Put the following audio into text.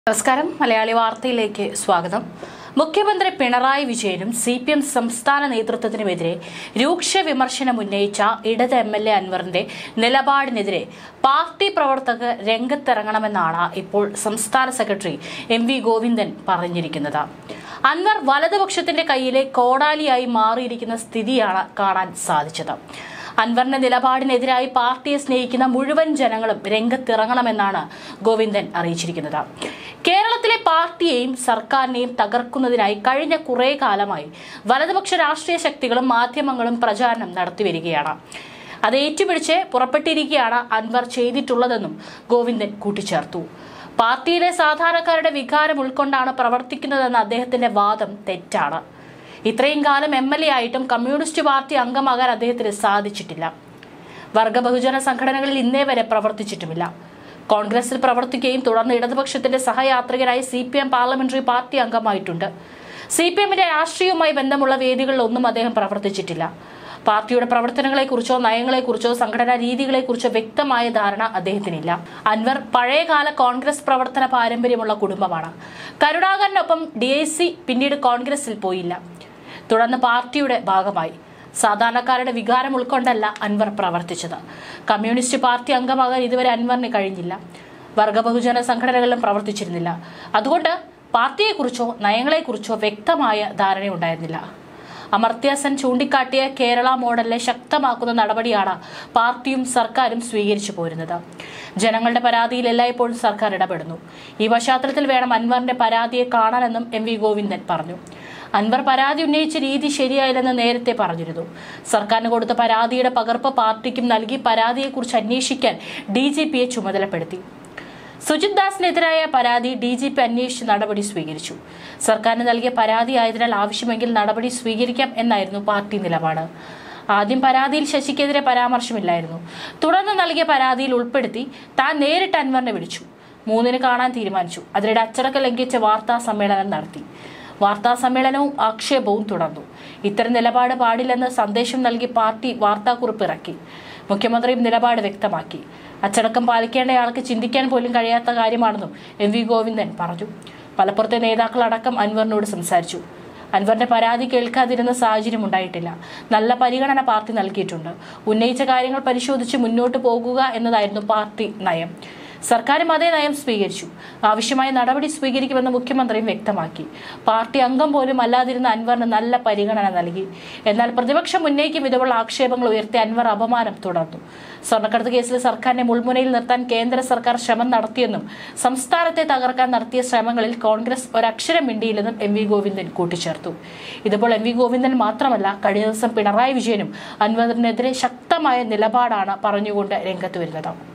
നമസ്കാരം മലയാളി വാർത്തയിലേക്ക് സ്വാഗതം മുഖ്യമന്ത്രി പിണറായി വിജയനും സി പി എം സംസ്ഥാന നേതൃത്വത്തിനുമെതിരെ രൂക്ഷ വിമർശനം ഉന്നയിച്ച ഇടത് എം എൽ എ അൻവറിന്റെ നിലപാടിനെതിരെ പാർട്ടി പ്രവർത്തകർ രംഗത്തിറങ്ങണമെന്നാണ് ഇപ്പോൾ സംസ്ഥാന സെക്രട്ടറി എം വി ഗോവിന്ദൻ പറഞ്ഞിരിക്കുന്നത് അൻവർ വലതുപക്ഷത്തിന്റെ കയ്യിലെ കോടാലിയായി മാറിയിരിക്കുന്ന സ്ഥിതിയാണ് കാണാൻ സാധിച്ചത് അൻവറിന്റെ നിലപാടിനെതിരായി പാർട്ടിയെ സ്നേഹിക്കുന്ന മുഴുവൻ ജനങ്ങളും രംഗത്തിറങ്ങണമെന്നാണ് ഗോവിന്ദൻ അറിയിച്ചിരിക്കുന്നത് കേരളത്തിലെ പാർട്ടിയെയും സർക്കാരിനെയും തകർക്കുന്നതിനായി കഴിഞ്ഞ കുറേ കാലമായി വലതുപക്ഷ രാഷ്ട്രീയ ശക്തികളും മാധ്യമങ്ങളും പ്രചാരണം നടത്തിവരികയാണ് അത് ഏറ്റുപിടിച്ച് പുറപ്പെട്ടിരിക്കുകയാണ് അൻവർ ചെയ്തിട്ടുള്ളതെന്നും ഗോവിന്ദൻ കൂട്ടിച്ചേർത്തു പാർട്ടിയിലെ സാധാരണക്കാരുടെ വികാരം ഉൾക്കൊണ്ടാണ് പ്രവർത്തിക്കുന്നതെന്ന അദ്ദേഹത്തിന്റെ വാദം തെറ്റാണ് ഇത്രയും കാലം എം എൽ എ ആയിട്ടും കമ്മ്യൂണിസ്റ്റ് പാർട്ടി അംഗമാകാൻ അദ്ദേഹത്തിന് സാധിച്ചിട്ടില്ല വർഗ ബഹുജന സംഘടനകളിൽ ഇന്നേ വരെ പ്രവർത്തിച്ചിട്ടുമില്ല കോൺഗ്രസിൽ പ്രവർത്തിക്കുകയും തുടർന്ന് ഇടതുപക്ഷത്തിന്റെ സഹയാത്രികരായി C P M parliamentary party അംഗമായിട്ടുണ്ട് സി പി എമ്മിന്റെ രാഷ്ട്രീയവുമായി ബന്ധമുള്ള വേദികളിലൊന്നും അദ്ദേഹം പ്രവർത്തിച്ചിട്ടില്ല പാർട്ടിയുടെ പ്രവർത്തനങ്ങളെക്കുറിച്ചോ നയങ്ങളെക്കുറിച്ചോ സംഘടനാ രീതികളെക്കുറിച്ചോ വ്യക്തമായ ധാരണ അദ്ദേഹത്തിനില്ല അൻവർ പഴയകാല കോൺഗ്രസ് പ്രവർത്തന പാരമ്പര്യമുള്ള കുടുംബമാണ് കരുണാകരനൊപ്പം ഡി ഐ സി പിന്നീട് കോൺഗ്രസിൽ പോയില്ല തുടർന്ന് പാർട്ടിയുടെ ഭാഗമായി സാധാരണക്കാരുടെ വികാരം ഉൾക്കൊണ്ടല്ല അൻവർ പ്രവർത്തിച്ചത് കമ്മ്യൂണിസ്റ്റ് പാർട്ടി അംഗമാകാൻ ഇതുവരെ അൻവറിന് കഴിഞ്ഞില്ല വർഗ ബഹുജന സംഘടനകളിലും പ്രവർത്തിച്ചിരുന്നില്ല അതുകൊണ്ട് പാർട്ടിയെക്കുറിച്ചോ നയങ്ങളെക്കുറിച്ചോ വ്യക്തമായ ധാരണയുണ്ടായിരുന്നില്ല അമർത്യാസൻ ചൂണ്ടിക്കാട്ടിയ കേരള മോഡലിനെ ശക്തമാക്കുന്ന നടപടിയാണ് പാർട്ടിയും സർക്കാരും സ്വീകരിച്ചു പോരുന്നത് ജനങ്ങളുടെ പരാതിയിൽ എല്ലായ്പ്പോഴും സർക്കാർ ഇടപെടുന്നു ഈ പശ്ചാത്തലത്തിൽ വേണം അൻവറിന്റെ പരാതിയെ കാണാനെന്നും എം വി ഗോവിന്ദൻ പറഞ്ഞു അൻവർ പരാതി ഉന്നയിച്ച രീതി ശരിയായില്ലെന്ന് നേരത്തെ പറഞ്ഞിരുന്നു സർക്കാരിന് കൊടുത്ത പരാതിയുടെ പകർപ്പ് പാർട്ടിക്കും നൽകി പരാതിയെക്കുറിച്ച് അന്വേഷിക്കാൻ ഡി ജി പിയെ ചുമതലപ്പെടുത്തി സുജിത് ദാസിനെതിരായ പരാതി ഡി ജി പി അന്വേഷിച്ച് നടപടി സ്വീകരിച്ചു സർക്കാരിന് നൽകിയ പരാതി ആയതിനാൽ ആവശ്യമെങ്കിൽ നടപടി സ്വീകരിക്കാം എന്നായിരുന്നു പാർട്ടി നിലപാട് ആദ്യം പരാതിയിൽ ശശിക്കെതിരെ പരാമർശമില്ലായിരുന്നു തുടർന്ന് നൽകിയ പരാതിയിൽ ഉൾപ്പെടുത്തി താൻ നേരിട്ട് അൻവറിനെ വിളിച്ചു മൂന്നിന് കാണാൻ തീരുമാനിച്ചു അതിനിടെ അച്ചടക്ക ലംഘിച്ച് വാർത്താ സമ്മേളനം നടത്തി വാർത്താ സമ്മേളനവും ആക്ഷേപവും തുടർന്നു ഇത്തരം നിലപാട് പാടില്ലെന്ന് സന്ദേശം നൽകി പാർട്ടി വാർത്താക്കുറിപ്പ് ഇറക്കി മുഖ്യമന്ത്രിയും നിലപാട് വ്യക്തമാക്കി അച്ചടക്കം പാലിക്കേണ്ടയാൾക്ക് ചിന്തിക്കാൻ പോലും കഴിയാത്ത കാര്യമാണെന്നും എം വി ഗോവിന്ദൻ പറഞ്ഞു മലപ്പുറത്തെ നേതാക്കളടക്കം അൻവറിനോട് സംസാരിച്ചു അൻവറിന്റെ പരാതി കേൾക്കാതിരുന്ന സാഹചര്യം ഉണ്ടായിട്ടില്ല നല്ല പരിഗണന പാർട്ടി നൽകിയിട്ടുണ്ട് ഉന്നയിച്ച കാര്യങ്ങൾ പരിശോധിച്ച് മുന്നോട്ട് പോകുക എന്നതായിരുന്നു പാർട്ടി നയം സർക്കാരും അതേ നയം സ്വീകരിച്ചു ആവശ്യമായ നടപടി സ്വീകരിക്കുമെന്ന് മുഖ്യമന്ത്രിയും വ്യക്തമാക്കി പാർട്ടി അംഗം പോലും അല്ലാതിരുന്ന അൻവറിന് നല്ല പരിഗണന നൽകി എന്നാൽ പ്രതിപക്ഷം ഉന്നയിക്കും വിധമുള്ള ആക്ഷേപങ്ങൾ ഉയർത്തി അൻവർ അപമാനം തുടർന്നു സ്വർണ്ണക്കടത്ത് കേസിൽ സർക്കാരിനെ മുൾമുനയിൽ നിർത്താൻ കേന്ദ്ര സർക്കാർ ശ്രമം നടത്തിയെന്നും സംസ്ഥാനത്തെ തകർക്കാൻ നടത്തിയ ശ്രമങ്ങളിൽ കോൺഗ്രസ് ഒരക്ഷരം മിണ്ടിയില്ലെന്നും എം വി ഗോവിന്ദൻ കൂട്ടിച്ചേർത്തു ഇതിപ്പോൾ എം വി ഗോവിന്ദൻ മാത്രമല്ല കഴിഞ്ഞ ദിവസം പിണറായി വിജയനും അൻവറിനെതിരെ ശക്തമായ നിലപാടാണ് പറഞ്ഞുകൊണ്ട് രംഗത്ത് വരുന്നത്